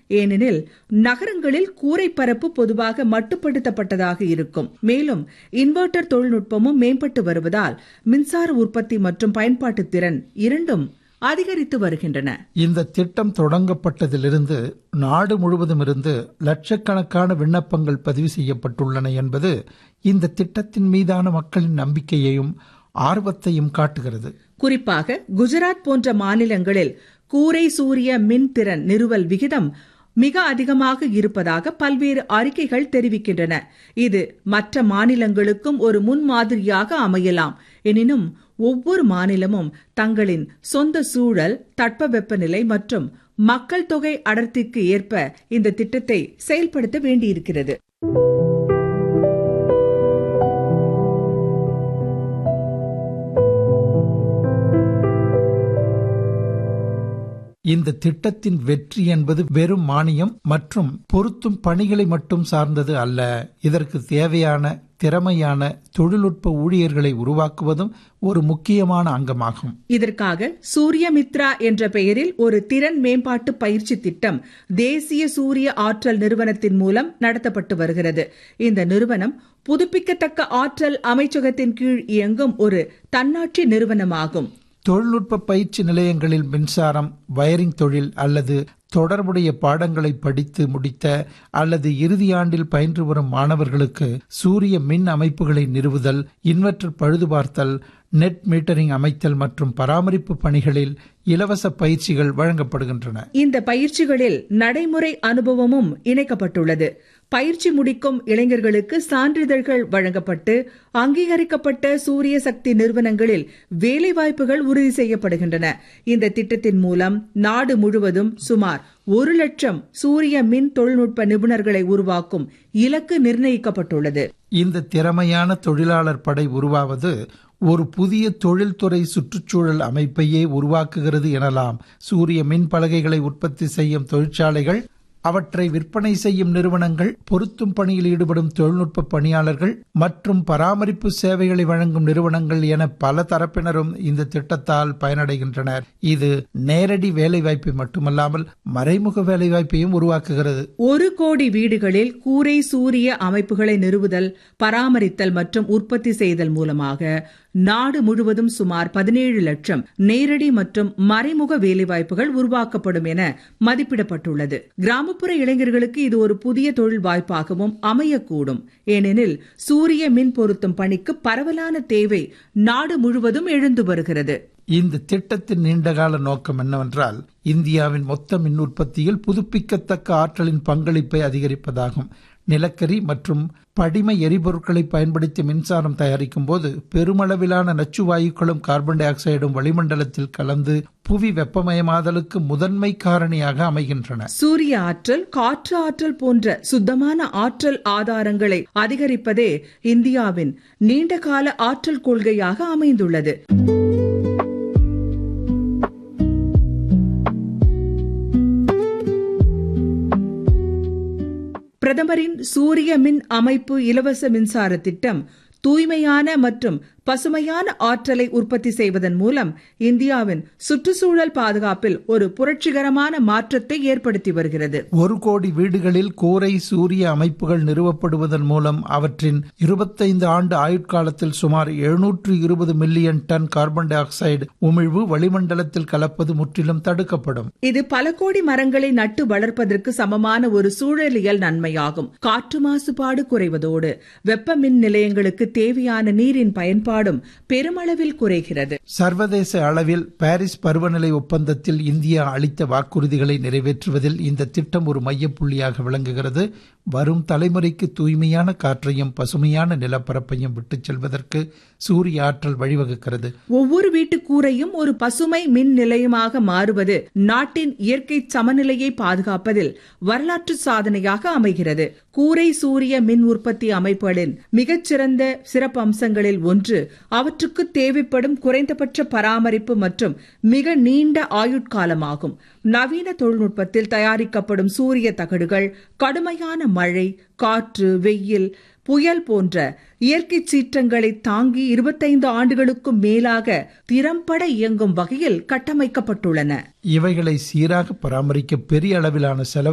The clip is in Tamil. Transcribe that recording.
ஏனெனில் நகரங்களில் கூரை பரப்பு பொதுவாக மட்டுப்படுத்தப்பட்டதாக இருக்கும் மேலும் இன்வெர்டர் தொழில்நுட்பமும் மேம்பட்டு வருவதால் மின்சார உற்பத்தி மற்றும் பயன்பாட்டு திறன் இரண்டும் அதிகரித்து வருகின்றன இந்த திட்டம் தொடங்கப்பட்டதிலிருந்து நாடு முழுவதும் இருந்து லட்சக்கணக்கான விண்ணப்பங்கள் பதிவு செய்யப்பட்டுள்ளன என்பது இந்த திட்டத்தின் மீதான மக்களின் நம்பிக்கையையும் ஆர்வத்தையும் காட்டுகிறது குறிப்பாக குஜராத் போன்ற மாநிலங்களில் கூரை சூரிய மின் திறன் நிறுவல் விகிதம் மிக அதிகமாக இருப்பதாக பல்வேறு அறிக்கைகள் தெரிவிக்கின்றன இது மற்ற மாநிலங்களுக்கும் ஒரு முன்மாதிரியாக அமையலாம் எனினும் ஒவ்வொரு மாநிலமும் தங்களின் சொந்த சூழல் தட்பவெப்பநிலை மற்றும் மக்கள் தொகை அடர்த்திக்கு ஏற்ப இந்த திட்டத்தை செயல்படுத்த வேண்டியிருக்கிறது இந்த திட்டத்தின் வெற்றி என்பது வெறும் மானியம் மற்றும் பொருத்தும் பணிகளை மட்டும் சார்ந்தது அல்ல இதற்கு தேவையான திறமையான தொழில்நுட்ப ஊழியர்களை உருவாக்குவதும் ஒரு முக்கியமான அங்கமாகும் இதற்காக சூரியமித்ரா என்ற பெயரில் ஒரு திறன் மேம்பாட்டு பயிற்சி திட்டம் தேசிய சூரிய ஆற்றல் நிறுவனத்தின் மூலம் நடத்தப்பட்டு வருகிறது இந்த நிறுவனம் புதுப்பிக்கத்தக்க ஆற்றல் அமைச்சகத்தின் கீழ் இயங்கும் ஒரு தன்னாட்சி நிறுவனமாகும் தொழில்நுட்ப பயிற்சி நிலையங்களில் மின்சாரம் வயரிங் தொழில் அல்லது தொடர்புடைய பாடங்களை படித்து முடித்த அல்லது இறுதி ஆண்டில் பயின்று வரும் மாணவர்களுக்கு சூரிய மின் அமைப்புகளை நிறுவுதல் இன்வெர்டர் பழுதுபார்த்தல் நெட் மீட்டரிங் அமைத்தல் மற்றும் பராமரிப்பு பணிகளில் இலவச பயிற்சிகள் வழங்கப்படுகின்றன இந்த பயிற்சிகளில் நடைமுறை அனுபவமும் இணைக்கப்பட்டுள்ளது பயிற்சி முடிக்கும் இளைஞர்களுக்கு சான்றிதழ்கள் வழங்கப்பட்டு அங்கீகரிக்கப்பட்ட சூரிய சக்தி நிறுவனங்களில் வேலைவாய்ப்புகள் உறுதி செய்யப்படுகின்றன இந்த திட்டத்தின் மூலம் நாடு முழுவதும் சுமார் ஒரு லட்சம் சூரிய மின் தொழில்நுட்ப நிபுணர்களை உருவாக்கும் இலக்கு நிர்ணயிக்கப்பட்டுள்ளது இந்த திறமையான தொழிலாளர் படை உருவாவது ஒரு புதிய தொழில்துறை சுற்றுச்சூழல் அமைப்பையே உருவாக்குகிறது எனலாம் சூரிய மின் பலகைகளை உற்பத்தி செய்யும் தொழிற்சாலைகள் அவற்றை விற்பனை செய்யும் நிறுவனங்கள் பொருத்தும் பணியில் ஈடுபடும் தொழில்நுட்ப பணியாளர்கள் மற்றும் பராமரிப்பு சேவைகளை வழங்கும் நிறுவனங்கள் என பல தரப்பினரும் இந்த திட்டத்தால் பயனடைகின்றனர் இது நேரடி வேலைவாய்ப்பை மட்டுமல்லாமல் மறைமுக வேலைவாய்ப்பையும் உருவாக்குகிறது ஒரு கோடி வீடுகளில் கூரை சூரிய அமைப்புகளை நிறுவுதல் பராமரித்தல் மற்றும் உற்பத்தி செய்தல் மூலமாக நாடு முழுவதும் சுமார் பதினேழு லட்சம் நேரடி மற்றும் மறைமுக வேலைவாய்ப்புகள் உருவாக்கப்படும் என மதிப்பிடப்பட்டுள்ளது கிராமப்புற இளைஞர்களுக்கு இது ஒரு புதிய தொழில் வாய்ப்பாகவும் அமையக்கூடும் ஏனெனில் சூரிய மின் பொருத்தும் பணிக்கு பரவலான தேவை நாடு முழுவதும் எழுந்து வருகிறது இந்த திட்டத்தின் நீண்டகால நோக்கம் என்னவென்றால் இந்தியாவின் மொத்த மின் உற்பத்தியில் புதுப்பிக்கத்தக்க ஆற்றலின் பங்களிப்பை அதிகரிப்பதாகும் நிலக்கரி மற்றும் படிம எரிபொருட்களை பயன்படுத்தி மின்சாரம் தயாரிக்கும் போது பெருமளவிலான நச்சு வாயுக்களும் கார்பன் டை ஆக்சைடும் வளிமண்டலத்தில் கலந்து புவி வெப்பமயமாதலுக்கு முதன்மை காரணியாக அமைகின்றன சூரிய ஆற்றல் காற்று ஆற்றல் போன்ற சுத்தமான ஆற்றல் ஆதாரங்களை அதிகரிப்பதே இந்தியாவின் நீண்டகால ஆற்றல் கொள்கையாக அமைந்துள்ளது பிரதமரின் சூரிய மின் அமைப்பு இலவச மின்சார திட்டம் தூய்மையான மற்றும் பசுமையான ஆற்றலை உற்பத்தி செய்வதன் மூலம் இந்தியாவின் சுற்றுச்சூழல் பாதுகாப்பில் ஒரு புரட்சிகரமான மாற்றத்தை ஏற்படுத்தி வருகிறது ஒரு கோடி வீடுகளில் கூரை சூரிய அமைப்புகள் நிறுவப்படுவதன் மூலம் அவற்றின் இருபத்தைந்து ஆண்டு ஆயுட்காலத்தில் சுமார் எழுநூற்று இருபது million ton carbon dioxide உமிழ்வு வளிமண்டலத்தில் கலப்பது முற்றிலும் தடுக்கப்படும் இது பல கோடி மரங்களை நட்டு வளர்ப்பதற்கு சமமான ஒரு சூழலியல் நன்மையாகும் காற்று மாசுபாடு குறைவதோடு வெப்ப மின் நிலையங்களுக்கு தேவையான நீரின் பயன்பாடும் பெருமளவில் குறைகிறது சர்வதேச அளவில் பாரிஸ் பருவநிலை ஒப்பந்தத்தில் இந்தியா அளித்த வாக்குறுதிகளை நிறைவேற்றுவதில் இந்த திட்டம் ஒரு மையப்புள்ளியாக விளங்குகிறது வரும் தலைமுறைக்கு தூய்மையான காற்றையும் பசுமையான நிலப்பரப்பையும் விட்டுச் செல்வதற்கு சூரிய ஆற்றல் வழிவகுக்கிறது ஒவ்வொரு வீட்டு கூரையும் ஒரு பசுமை மின் நிலையமாக மாறுவது நாட்டின் இயற்கை சமநிலையை பாதுகாப்பதில் வரலாற்று சாதனையாக அமைகிறது கூரை சூரிய மின் உற்பத்தி அமைப்புகளின் மிகச்சிறந்த சிறப்பு அம்சங்களில் ஒன்று அவற்றுக்கு தேவைப்படும் குறைந்தபட்ச பராமரிப்பு மற்றும் மிக நீண்ட ஆயுட்காலமாகும் நவீன தொழில்நுட்பத்தில் தயாரிக்கப்படும் சூரிய தகடுகள் கடுமையான மழை காற்று வெயில் புயல் போன்ற இயற்கை சீற்றங்களை தாங்கி இருபத்தைந்து ஆண்டுகளுக்கும் மேலாக திறம்பட இயங்கும் வகையில் கட்டமைக்கப்பட்டுள்ளன இவைகளை சீராக பராமரிக்க பெரிய அளவிலான செலவு